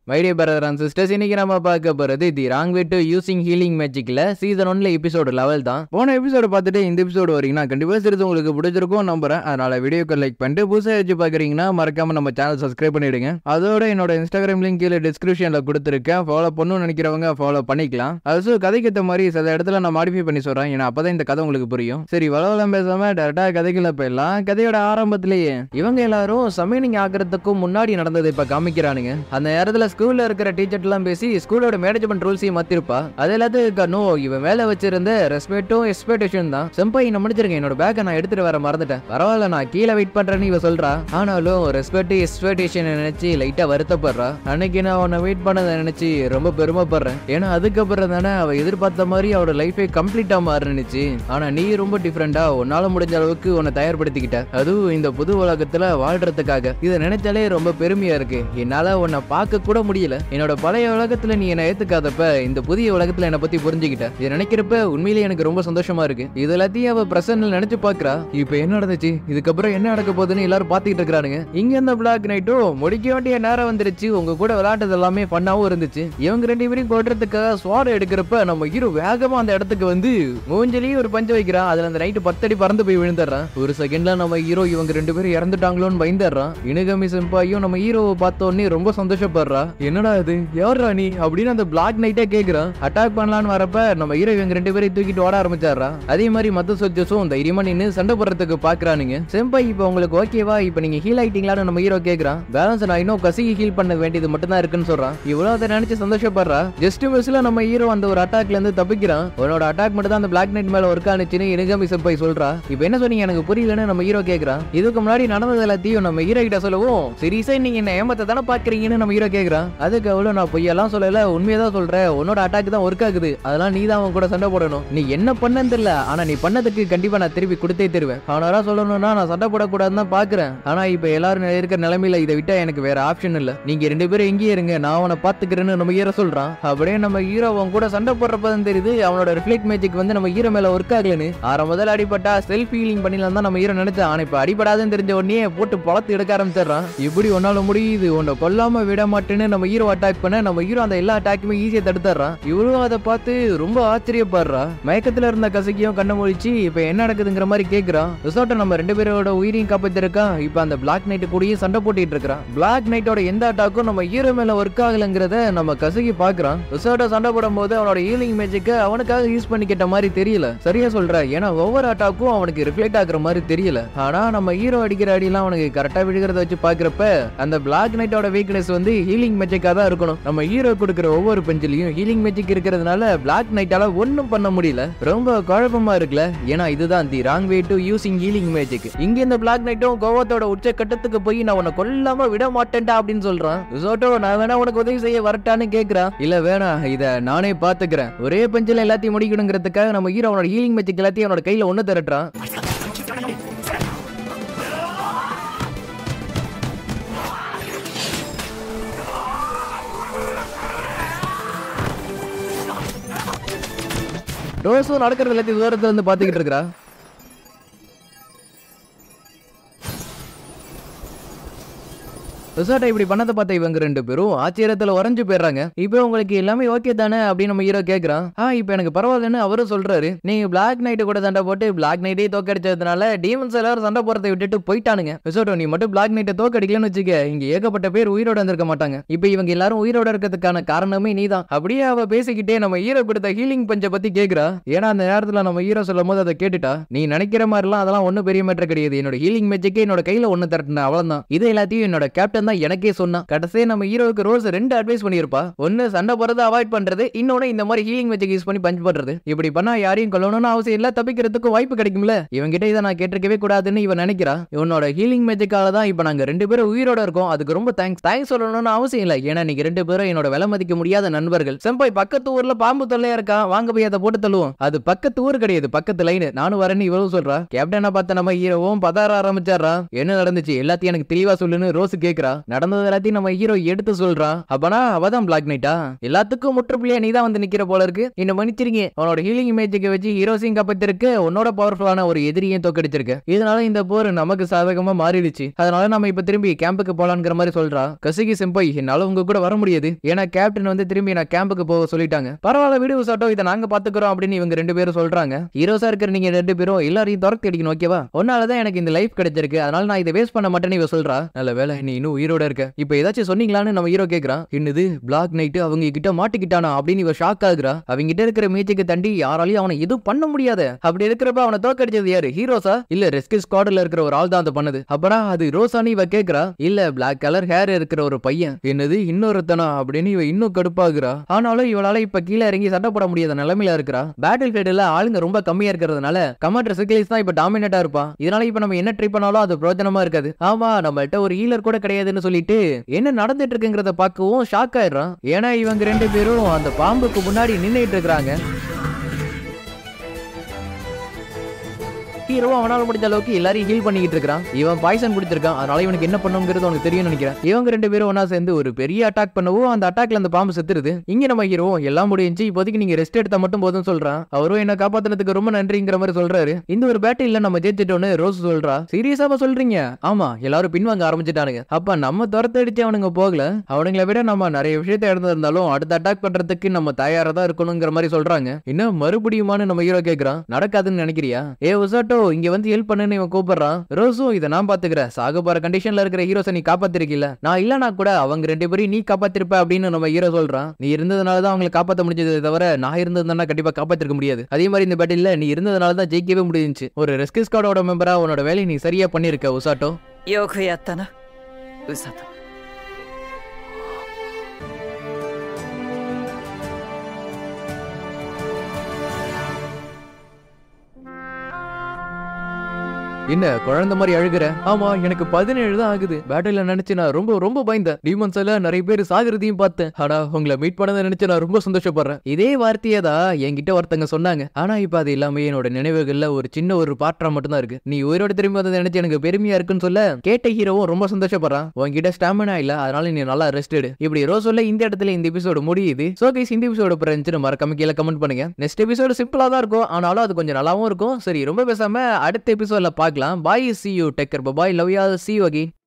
my dear brother and sisters இன்னைக்கு நம்ம பார்க்க போறது the wrong way to using healing மேஜிக்ல சீசன் ஒன்ல எபிசோடு லெவல் தான் போன எபிசோடு பார்த்துட்டு இந்த எபிசோடு வரீங்கன்னா கண்டிப்பா சிறிது உங்களுக்கு பிடிச்சிருக்கும் நம்புறேன் அதனால வீடியோக்கு லைக் பண்ணிட்டு புதுசாக வச்சு பாக்குறீங்கன்னா மறக்காம நம்ம சேனல் சப்ஸ்கிரைப் பண்ணிடுங்க அதோட என்னோட இன்ஸ்டாகிராம் லிங்க் கீழே டிஸ்கிரிப்ஷன்ல கொடுத்துருக்கேன் ஃபாலோ பண்ணணும்னு நினைக்கிறவங்க ஃபாலோ பண்ணிக்கலாம் அது கதைக்கு ஏற்ற மாதிரி சில இடத்துல நான் மாடிஃபை பண்ணி சொல்றேன் ஏன்னா அப்பதான் இந்த கதை உங்களுக்கு புரியும் சரி வளவலம் பேசாம டேரக்டா கதைக்குள்ள போயிடலாம் கதையோட ஆரம்பத்திலேயே இவங்க எல்லாரும் சமையலிங் ஆகிறதுக்கும் முன்னாடி நடந்ததை இப்ப காமிக்கிறானுங்க அந்த நேரத்துல ஸ்கூல்ல இருக்கிற டீச்சர் எல்லாம் பேசி ஸ்கூலோட மேனேஜ்மெண்ட் ரூல்ஸையும் மாத்திருப்பா அது எல்லாத்துக்கும் நோ இவன் மேல வச்சிருந்த ரெஸ்பெக்டும் எக்ஸ்பெக்டேஷன் தான் செம்பை நான் முடிச்சிருக்கேன் என்னோட பேக்கை நான் எடுத்துட்டு வர மறந்துட்டேன் பரவாயில்ல நான் கீழே வெயிட் பண்றேன்னு இவ சொல்றா ஆனாலும் ரெஸ்பெக்ட் எக்ஸ்பெக்டேஷன் நினைச்சு லைட்டா வருத்தப்படுறா அன்னைக்கு நான் உன்னை வெயிட் பண்ணதை நினைச்சு ரொம்ப பெருமைப்படுறேன் ஏன்னா அதுக்கப்புறம் தானே அவ எதிர்பார்த்த மாதிரி அவரோட லைஃபே கம்ப்ளீட்டா மாறுனுச்சு ஆனா நீ ரொம்ப டிஃப்ரெண்டா உன்னால முடிஞ்ச அளவுக்கு உன்னை தயார்படுத்திக்கிட்ட அதுவும் இந்த புது உலகத்துல வாழ்றதுக்காக இதை நினைச்சாலே ரொம்ப பெருமையா இருக்கு என்னால உன்னை பார்க்க கூட முடியல என்னோட பழைய உலகத்துல நீ என்னை ஏத்துக்காதப்ப இந்த புதிய உலகத்துல என்னை பத்தி புரிஞ்சுக்கிட்ட இதை நினைக்கிறப்ப உண்மையிலேயே எனக்கு ரொம்ப சந்தோஷமா இருக்கு இது எல்லாத்தையும் அவ பிரசன்ன நினைச்சு பாக்குறா இப்ப என்ன நடந்துச்சு இதுக்கப்புறம் என்ன நடக்க போகுதுன்னு எல்லாரும் பாத்துக்கிட்டு இருக்கானுங்க இங்க இந்த பிளாக் நைட்டும் முடிக்க வேண்டிய நேரம் வந்துருச்சு உங்க கூட விளையாட்டது எல்லாமே பண்ணாவும் இருந்துச்சு இவங்க ரெண்டு பேரையும் கொள்றதுக்காக சுவார எடுக்கிறப்ப நம்ம ஹீரோ வேகமா அந்த இடத்துக்கு வந்து மூஞ்சலியும் ஒரு பஞ்சு வைக்கிறான் அதுல அந்த நைட்டு பத்தடி பறந்து போய் விழுந்துடுறான் ஒரு செகண்ட்ல நம்ம ஹீரோ இவங்க ரெண்டு பேரும் இறந்துட்டாங்களோன்னு பயந்துடுறான் இனுகமி செம்பாயும் நம்ம ஹீரோவை பார்த்த உடனே ரொம்ப சந்தோஷப்படுறா என்னடா இது யாரா நீ அப்படின்னு அந்த பிளாக் நைட்டே கேக்குறான் அட்டாக் பண்ணலான்னு வரப்ப நம்ம ஹீரோ இவங்க ரெண்டு பேரையும் தூக்கிட்டு ஓட ஆரம்பிச்சாரா அதே மாதிரி மத்த சோல்ஜர்ஸும் தைரியமா நின்னு சண்டை போடுறதுக்கு பாக்குறானுங்க செம்பாய் இப்போ உங்களுக்கு ஓகேவா இப்போ நீங்க ஹீல் ஆயிட்டீங்களான்னு நம்ம ஹீரோ கேக்குறான் பேலன்ஸ் நான் இன்னும் கசிக்கு ஹீல் பண்ண வேண்டியது மட்டும் தான் இருக்குன்னு சொல்றான் இவ்வளவு அதை நினைச்சு சந்தோஷப்படுறா ஜஸ்ட் மிஸ்ல நம்ம ஹீரோ அந்த ஒரு அட்டாக்ல இருந்து தப்பிக்கிறான் உன்னோட அட்டாக் மட்டும் தான் அந்த பிளாக் நைட் மேல ஒர்க் ஆனிச்சுன்னு இனுகமி செம்பாய் சொல்றா இப்போ என்ன சொன்னீங்க எனக்கு புரியலன்னு நம்ம ஹீரோ கேக்குறான் இதுக்கு முன்னாடி நடந்தது எல்லாத்தையும் நம்ம ஹீரோ கிட்ட சொல்லவும் சீரியஸா நீங்க என்ன ஏமாத்த தானே பாக்குறீங்கன்னு நம்ம ஹீரோ கேக்குறான் அதுக்கு அவ்வளவு நான் பொய்யெல்லாம் சொல்லல உண்மையை தான் சொல்றேன் உன்னோட அட்டாக் தான் ஒர்க் ஆகுது அதெல்லாம் நீ தான் அவன் கூட சண்டை போடணும் நீ என்ன பண்ணன்னு தெரியல ஆனா நீ பண்ணதுக்கு கண்டிப்பா நான் திருப்பி கொடுத்தே தருவேன் அவனாரா சொல்லணும்னா நான் சண்டை போடக்கூடாதுன்னு தான் பாக்குறேன் ஆனா இப்ப எல்லாரும் இருக்கிற நிலைமையில இதை விட்டா எனக்கு வேற ஆப்ஷன் இல்ல நீங்க ரெண்டு பேரும் எங்கேயே இருங்க நான் அவனை பாத்துக்கிறேன்னு நம்ம ஹீரோ சொல்றான் அப்படியே நம்ம ஹீரோ அவன் கூட சண்டை போடுறப்ப தான் தெரியுது அவனோட ரிஃப்ளெக்ட் மேஜிக் வந்து நம்ம ஹீரோ மேல ஒர்க் ஆகலன்னு ஆரம்ப முதல்ல அடிபட்டா செல்ஃப் ஹீலிங் பண்ணிடலாம் தான் நம்ம ஹீரோ நினைச்சான் ஆனா இப்ப அடிபடாதுன்னு தெரிஞ்ச உடனே போட்டு பழத்து எடுக்க ஆரம்பிச்சிடுறான் இப்படி ஒன்னால முடியுது உன்னை கொல்லாம விட மாட்டேன்னு நம்ம ஹீரோ அட்டாக் பண்ண நம்ம ஹீரோ அந்த எல்லா அட்டாக்குமே ஈஸியா தடுத்துறான் இவரும் அதை பார்த்து ரொம்ப ஆச்சரியப்படுறா மயக்கத்துல இருந்த கசக்கியும் கண்ண முழிச்சு இப்ப என்ன நடக்குதுங்கிற மாதிரி கேக்குறான் ரிசார்ட்டை நம்ம ரெண்டு பேரோட உயிரையும் காப்பாத்திருக்கான் இப்ப அந்த பிளாக் நைட் கூடயும் சண்டை போட்டுட்டு இருக்கிறான் பிளாக் நைட்டோட எந்த அட்டாக்கும் நம்ம ஹீரோ மேல ஒர்க் ஆகலங்கிறத நம்ம கசகி பாக்குறான் ரிசார்ட்டை சண்டை போடும் போது அவனோட ஹீலிங் மேஜிக்க அவனுக்காக யூஸ் பண்ணிக்கிட்ட மாதிரி தெரியல சரியா சொல்ற ஏன்னா ஒவ்வொரு அட்டாக்கும் அவனுக்கு ரிஃப்ளெக்ட் ஆகுற மாதிரி தெரியல ஆனா நம்ம ஹீரோ அடிக்கிற அடியெல்லாம் அவனுக்கு கரெக்டா விழுகிறத வச்சு பாக்குறப்ப அந்த பிளாக் நைட்டோட வீக்னஸ் வந்து ஹீலிங் மேஜிக்கா தான் இருக்கணும் நம்ம ஹீரோ கொடுக்குற ஒவ்வொரு பெஞ்சிலையும் ஹீலிங் மேஜிக் இருக்கிறதுனால பிளாக் நைட்டால ஒன்னும் பண்ண முடியல ரொம்ப குழப்பமா இருக்குல்ல ஏன்னா இதுதான் the wrong way to using healing magic இங்க இந்த பிளாக் நைட்டும் கோவத்தோட உச்ச கட்டத்துக்கு போய் நான் உன்னை கொல்லாம விட மாட்டேன்டா அப்படின்னு சொல்றான் ரிசோர்ட்டோ நான் வேணா உனக்கு உதவி செய்ய வரட்டான்னு கேக்குறான் இல்ல வேணாம் இத நானே பாத்துக்கிறேன் ஒரே பெஞ்சில எல்லாத்தையும் முடிக்கணுங்கிறதுக்காக நம்ம ஹீரோ அவனோட ஹீலிங் மேஜிக் எல்லாத்தையும் அவனோட கையில ஒண்ணு திரட்டுறான் ரோஸும் நடக்கிறது எல்லாத்தையும் தூரத்துல இருந்து பாத்துக்கிட்டு இருக்கிறா ரிசார்ட்டை இப்படி பண்ணதை பார்த்த இவங்க ரெண்டு பேரும் ஆச்சரியத்துல உறைஞ்சு போயிடுறாங்க இப்போ உங்களுக்கு எல்லாமே ஓகே தானே அப்படின்னு நம்ம ஹீரோ கேக்குறான் ஆ இப்போ எனக்கு பரவாயில்லன்னு அவரும் சொல்றாரு நீங்க பிளாக் நைட்டு கூட சண்டை போட்டு பிளாக் நைட்டே தோக்கடிச்சதுனால டீமன்ஸ் எல்லாரும் சண்டை போறதை விட்டுட்டு போயிட்டானுங்க ரிசார்ட்டோ நீ மட்டும் பிளாக் நைட்டை தோக்கடிக்கலன்னு வச்சுக்க இங்க ஏகப்பட்ட பேர் உயிரோட வந்திருக்க மாட்டாங்க இப்போ இவங்க எல்லாரும் உயிரோட இருக்கிறதுக்கான காரணமே நீதான் அப்படியே அவ பேசிக்கிட்டே நம்ம ஹீரோ கொடுத்த ஹீலிங் பஞ்சை பத்தி கேக்குறா ஏன்னா அந்த நேரத்துல நம்ம ஹீரோ சொல்லும் போது அதை கேட்டுட்டா நீ நினைக்கிற மாதிரிலாம் அதெல்லாம் ஒன்றும் பெரிய மேட்டர் கிடையாது என்னோட ஹீலிங் மேஜிக்கே என்னோட கையில ஒன்று தரட்டின அவ்வளவுதான் இது எல்லாத்தையும் என்னோட கேப்டன் தான் எனக்கே சொன்னான் கடைசியே நம்ம ஹீரோவுக்கு ரோஸ் ரெண்டு அட்வைஸ் பண்ணியிருப்பா ஒன்னு சண்டை போறதை அவாய்ட் பண்றது இன்னொன்னு இந்த மாதிரி ஹீலிங் மேஜிக் யூஸ் பண்ணி பஞ்ச் பண்றது இப்படி பண்ணா யாரையும் கொல்லணும்னு அவசியம் இல்ல தப்பிக்கிறதுக்கும் வாய்ப்பு கிடைக்கும்ல இவங்கிட்ட இதை நான் கேட்டிருக்கவே கூடாதுன்னு இவன் நினைக்கிறா இவனோட ஹீலிங் மேஜிக்கால தான் இப்ப நாங்க ரெண்டு பேரும் உயிரோட இருக்கோம் அதுக்கு ரொம்ப தேங்க்ஸ் தேங்க்ஸ் சொல்லணும்னு அவசியம் இல்ல ஏன்னா நீங்க ரெண்டு பேரும் என்னோட விலை மதிக்க முடியாத நண்பர்கள் செம்பாய் பக்கத்து ஊர்ல பாம்பு தொல்லையா இருக்கான் வாங்க போய் அதை போட்டு தள்ளுவோம் அது பக்கத்து ஊர் கிடையாது பக்கத்து லைன் நானும் வரேன்னு இவ்வளவு சொல்றா கேப்டனா பார்த்த நம்ம ஹீரோவும் பதார ஆரம்பிச்சாரா என்ன நடந்துச்சு எல்லாத்தையும் எனக்கு தெளிவா சொல்லுன்னு ரோஸ் கேக்குறா நடந்தது எல்லாத்தையும் நம்ம ஹீரோ எடுத்து சொல்றான் அப்பனா அவதான் பிளாக் நைட்டா எல்லாத்துக்கும் முற்றுப்புள்ளியா நீ தான் வந்து நிக்கிற போல இருக்கு என்ன மன்னிச்சிருங்க அவனோட ஹீலிங் மேஜிக்கை வச்சு ஹீரோஸையும் காப்பாத்திருக்கு உன்னோட பவர்ஃபுல்லான ஒரு எதிரியும் தோக்கடிச்சிருக்கு இதனால இந்த போர் நமக்கு சாதகமா மாறிடுச்சு அதனால நம்ம இப்ப திரும்பி கேம்புக்கு போலாங்கிற மாதிரி சொல்றா கசிகி செம்போய் என்னால உங்க கூட வர முடியாது ஏன்னா கேப்டன் வந்து திரும்பி நான் கேம்புக்கு போக சொல்லிட்டாங்க பரவாயில்ல விடு உசாட்டோ இதை நாங்க பாத்துக்கிறோம் அப்படின்னு இவங்க ரெண்டு பேரும் சொல்றாங்க ஹீரோஸா இருக்கிற நீங்க ரெண்டு பேரும் எல்லாரையும் துரத்தி அடிக்கணும் ஓகேவா ஒன்னாலதான் எனக்கு இந்த லைஃப் கிடைச்சிருக்கு அதனால நான் இதை வேஸ்ட் பண்ண மாட்டேன்னு இவ சொல்றா நல்ல வேலை நீ இன்னும் உயிரோட இருக்க இப்ப ஏதாச்சும் சொன்னீங்களான்னு நம்ம ஹீரோ கேக்குறான் என்னது பிளாக் நைட் அவங்க கிட்ட மாட்டிக்கிட்டானா அப்படின்னு இவ ஷாக் ஆகுறா அவங்க கிட்ட இருக்கிற மேஜிக்கு தண்டி யாராலையும் அவனை எதுவும் பண்ண முடியாது அப்படி இருக்கிறப்ப அவனை தோக்கடிச்சது யாரு ஹீரோஸா இல்ல ரெஸ்கியூ ஸ்குவாட்ல இருக்கிற ஒரு ஆள் தான் அதை பண்ணது அப்படா அது ரோசானி இவ கேக்குறா இல்ல பிளாக் கலர் ஹேர் இருக்கிற ஒரு பையன் என்னது இன்னொருத்தனா அப்படின்னு இவ இன்னும் கடுப்பாகுறா ஆனாலும் இவளால இப்ப கீழே இறங்கி சண்டை போட முடியாத நிலைமையில இருக்கிறா பேட்டில் ஃபீல்டுல ஆளுங்க ரொம்ப கம்மியா இருக்கிறதுனால கமாண்டர் சிக்லிஸ் தான் இப்ப டாமினேட்டா இருப்பான் இதனால இப்ப நம்ம என்ன ட்ரை பண்ணாலும் அது பிரோஜனமா இருக்காது ஆமா நம்மள்ட்ட ஒரு ஹீலர் கூட கிடையாதுன்னு சொல்லிட்டு என்ன நடந்துட்டு இருக்குங்கிறத பார்க்கவும் ஷாக் ஆயிடுறான் ஏன்னா இவங்க ரெண்டு பேரும் அந்த பாம்புக்கு முன்னாடி நின்னுட்டு இருக்காங்க ஹீரோ அவனால முடிஞ்ச அளவுக்கு எல்லாரையும் ஹீல் பண்ணிக்கிட்டு இருக்கான் இவன் பாய்சன் குடிச்சிருக்கான் அதனால இவனுக்கு என்ன பண்ணுங்கிறது உனக்கு தெரியும் நினைக்கிறேன் இவங்க ரெண்டு பேரும் ஒன்னா சேர்ந்து ஒரு பெரிய அட்டாக் பண்ணவும் அந்த அட்டாக்ல அந்த பாம்பு செத்துருது இங்க நம்ம ஹீரோ எல்லாம் முடிஞ்சு இப்போதைக்கு நீங்க ரெஸ்ட் எடுத்தா மட்டும் போதும் சொல்றான் அவரும் என்ன காப்பாத்துனதுக்கு ரொம்ப நன்றிங்கிற மாதிரி சொல்றாரு இந்த ஒரு பேட்டில்ல நம்ம ஜெயிச்சிட்டோன்னு ரோஸ் சொல்றா சீரியஸாவா சொல்றீங்க ஆமா எல்லாரும் பின்வாங்க ஆரம்பிச்சிட்டானுங்க அப்ப நம்ம துரத்தடிச்சு அவனுங்க போகல அவனுங்களை விட நம்ம நிறைய விஷயத்த இழந்திருந்தாலும் அடுத்த அட்டாக் பண்றதுக்கு நம்ம தயாரா தான் இருக்கணுங்கிற மாதிரி சொல்றாங்க இன்னும் மறுபடியுமான்னு நம்ம ஹீரோ கேக்குறான் நடக்காதுன்னு நினைக்கிறியா ஏ உசாட்டோ இங்க வந்து ஹெல்ப் பண்ணுன்னு இவன் கூப்பிடுறான் ரோஸும் இதை நான் பாத்துக்கிறேன் சாக போற கண்டிஷன்ல இருக்கிற ஹீரோஸை நீ காப்பாத்திருக்கீல நான் இல்லனா கூட அவங்க ரெண்டு பேரையும் நீ காப்பாத்திருப்ப அப்படின்னு நம்ம ஹீரோ சொல்றான் நீ இருந்ததுனால தான் அவங்களை காப்பாத்த முடிஞ்சதே தவிர நான் இருந்ததுனா கண்டிப்பா காப்பாத்திருக்க முடியாது அதே மாதிரி இந்த பேட்டில்ல நீ இருந்ததுனால தான் ஜெயிக்கவே முடிஞ்சுச்சு ஒரு ரெஸ்கியூ ஸ்குவாடோட மெம்பரா உன்னோட வேலையை நீ சரியா பண்ணிருக்க உசாட்டோ よくやったなウサト என்ன குழந்தை மாதிரி அழுகுற ஆமா எனக்கு பதினேழு தான் ஆகுது பேட்டில நினைச்சு நான் ரொம்ப ரொம்ப பயந்தேன் டீமன்ஸ் எல்லாம் நிறைய பேர் சாகுறதையும் பார்த்தேன் ஆனா உங்களை மீட் பண்ணதை நினைச்சு நான் ரொம்ப சந்தோஷப்படுறேன் இதே வார்த்தையை தான் என்கிட்ட ஒருத்தங்க சொன்னாங்க ஆனா இப்ப அது எல்லாமே என்னோட நினைவுகள்ல ஒரு சின்ன ஒரு பாற்றா மட்டும் தான் இருக்கு நீ உயிரோட திரும்பி வந்ததை நினைச்சு எனக்கு பெருமையா இருக்குன்னு சொல்ல கேட்ட ஹீரோவும் ரொம்ப சந்தோஷப்படுறான் உன்கிட்ட ஸ்டாமினா இல்ல அதனால நீ நல்லா ரெஸ்ட் எடு இப்படி ரோ சொல்ல இந்த இடத்துல இந்த எபிசோடு முடியுது சோ கைஸ் இந்த எபிசோட பிறந்துச்சு மறக்காம கீழே கமெண்ட் பண்ணுங்க நெக்ஸ்ட் எபிசோடு சிம்பிளா தான் இருக்கும் ஆனாலும் அது கொஞ்சம் நல்லாவும் இருக்கும் சரி ரொம்ப பேசாம அடுத்த எபிசோட்ல பார்க்கலாம் bye see you take care bye love you see you again